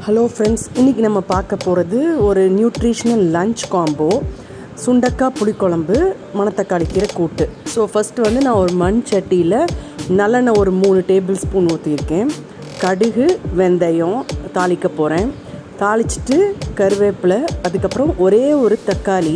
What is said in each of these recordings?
hello friends இன்றைக்கி நம்ம பார்க்க போகிறது ஒரு நியூட்ரிஷ்னல் லஞ்ச் காம்போ சுண்டக்காய் புளிக்குழம்பு மணத்தக்காளி கீரை கூட்டு ஸோ ஃபஸ்ட்டு வந்து நான் ஒரு மண் சட்டியில் நல்லெண்ணெய் ஒரு மூணு டேபிள் ஸ்பூன் ஊற்றியிருக்கேன் கடுகு வெந்தயம் தாளிக்க போகிறேன் தாளிச்சிட்டு கருவேப்பிலை அதுக்கப்புறம் ஒரே ஒரு தக்காளி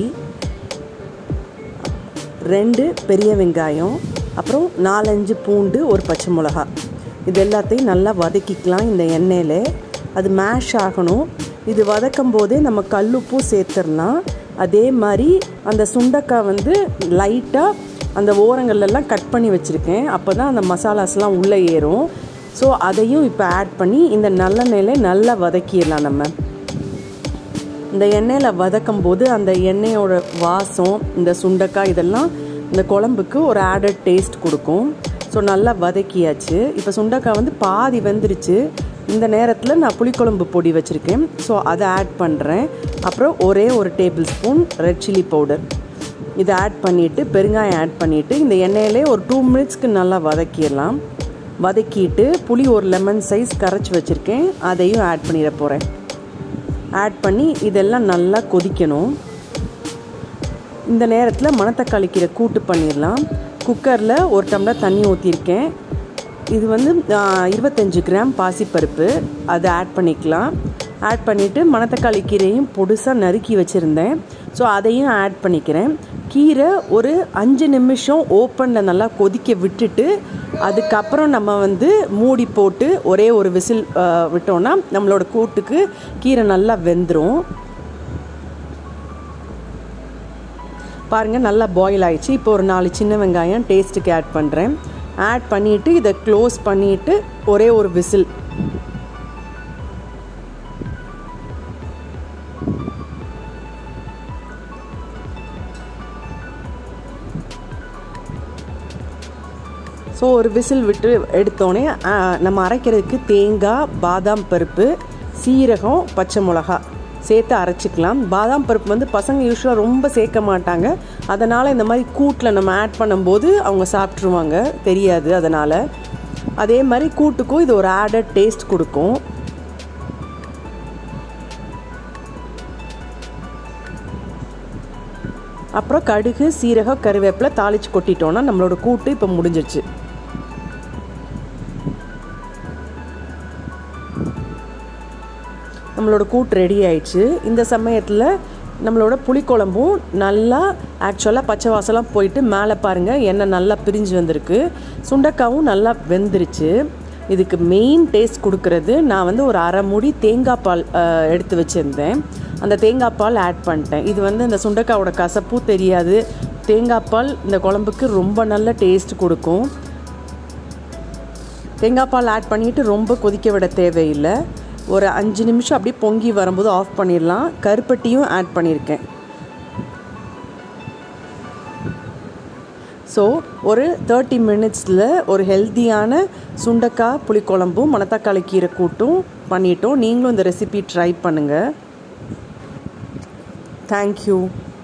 ரெண்டு பெரிய வெங்காயம் அப்புறம் நாலஞ்சு பூண்டு ஒரு பச்சை மிளகா இது எல்லாத்தையும் நல்லா வதக்கிக்கலாம் இந்த எண்ணெயில் அது மேஷ் ஆகணும் இது வதக்கும் போதே நம்ம கல்லுப்பும் சேர்த்துடலாம் அதே மாதிரி அந்த சுண்டக்காய் வந்து லைட்டாக அந்த ஓரங்கள்லாம் கட் பண்ணி வச்சுருக்கேன் அப்போ தான் அந்த மசாலாஸ்லாம் உள்ளே ஏறும் ஸோ அதையும் இப்போ ஆட் பண்ணி இந்த நல்லெண்ணெயில் நல்லா வதக்கிடலாம் நம்ம இந்த எண்ணெயில் வதக்கும் போது அந்த எண்ணெயோட வாசம் இந்த சுண்டக்காய் இதெல்லாம் இந்த குழம்புக்கு ஒரு ஆடட் டேஸ்ட் கொடுக்கும் ஸோ நல்லா வதக்கியாச்சு இப்போ சுண்டக்காய் வந்து பாதி வெந்துருச்சு இந்த நேரத்தில் நான் புளிக்குழம்பு பொடி வச்சுருக்கேன் ஸோ அதை ஆட் பண்ணுறேன் அப்புறம் ஒரே ஒரு tablespoon red chilli powder இதை ஆட் பண்ணிவிட்டு பெருங்காயம் ஆட் பண்ணிவிட்டு இந்த எண்ணெயிலே ஒரு டூ மினிட்ஸ்க்கு நல்லா வதக்கிடலாம் வதக்கிட்டு புளி ஒரு லெமன் சைஸ் கரைச்சி வச்சுருக்கேன் அதையும் ஆட் பண்ணிட போகிறேன் ஆட் பண்ணி இதெல்லாம் நல்லா கொதிக்கணும் இந்த நேரத்தில் மணத்தக்காளி கீரை கூட்டு பண்ணிடலாம் குக்கரில் ஒரு டம்ளர் தண்ணி ஊற்றிருக்கேன் இது வந்து இருபத்தஞ்சி கிராம் பாசிப்பருப்பு அதை ஆட் பண்ணிக்கலாம் ஆட் பண்ணிவிட்டு மணத்தக்காளி கீரையும் பொடுசாக நறுக்கி வச்சுருந்தேன் ஸோ அதையும் ஆட் பண்ணிக்கிறேன் கீரை ஒரு அஞ்சு நிமிஷம் ஓப்பனில் நல்லா கொதிக்க விட்டுட்டு அதுக்கப்புறம் நம்ம வந்து மூடி போட்டு ஒரே ஒரு விசில் விட்டோன்னா நம்மளோட கூட்டுக்கு கீரை நல்லா வெந்துடும் பாருங்கள் நல்லா பாயில் ஆயிடுச்சு இப்போ ஒரு நாலு சின்ன வெங்காயம் டேஸ்ட்டுக்கு ஆட் பண்ணுறேன் ஆட் பண்ணிவிட்டு இதை க்ளோஸ் பண்ணிவிட்டு ஒரே ஒரு விசில் ஸோ ஒரு விசில் விட்டு எடுத்தோடனே நம்ம அரைக்கிறதுக்கு தேங்காய் பாதாம் பருப்பு சீரகம் பச்சை மிளகா சேர்த்து அரைச்சிக்கலாம் பாதாம் பருப்பு வந்து பசங்க யூஸ்வலாக ரொம்ப சேர்க்க மாட்டாங்க அதனால் இந்த மாதிரி கூட்டில் நம்ம ஆட் பண்ணும்போது அவங்க சாப்பிட்ருவாங்க தெரியாது அதனால் அதே மாதிரி கூட்டுக்கும் இது ஒரு ஆடட் டேஸ்ட் கொடுக்கும் அப்புறம் கடுகு சீரகம் கருவேப்பிலை தாளித்து கொட்டிட்டோன்னா நம்மளோட கூட்டு இப்போ முடிஞ்சிருச்சு நம்மளோட கூட்டு ரெடி ஆயிடுச்சு இந்த சமயத்தில் நம்மளோட புளிக்குழம்பும் நல்லா ஆக்சுவலாக பச்சை வாசலாம் போயிட்டு மேலே பாருங்கள் எண்ணெய் நல்லா பிரிஞ்சு வந்திருக்கு சுண்டக்காவும் நல்லா வெந்துருச்சு இதுக்கு மெயின் டேஸ்ட் கொடுக்கறது நான் வந்து ஒரு அரை மூடி தேங்காய் பால் எடுத்து வச்சுருந்தேன் அந்த தேங்காய் பால் ஆட் பண்ணிட்டேன் இது வந்து இந்த சுண்டக்காவோட கசப்பும் தெரியாது தேங்காய் பால் இந்த குழம்புக்கு ரொம்ப நல்ல டேஸ்ட் கொடுக்கும் தேங்காய் பால் ஆட் பண்ணிவிட்டு ரொம்ப கொதிக்க விட தேவையில்லை ஒரு அஞ்சு நிமிஷம் அப்படியே பொங்கி வரும்போது ஆஃப் பண்ணிடலாம் கருப்பட்டியும் ஆட் பண்ணியிருக்கேன் ஸோ ஒரு தேர்ட்டி மினிட்ஸில் ஒரு ஹெல்த்தியான சுண்டக்காய் புளிக்குழம்பும் மணத்தக்காளி கீரை கூட்டும் பண்ணிட்டோம் நீங்களும் இந்த ரெசிபி ட்ரை பண்ணுங்கள் தேங்க்யூ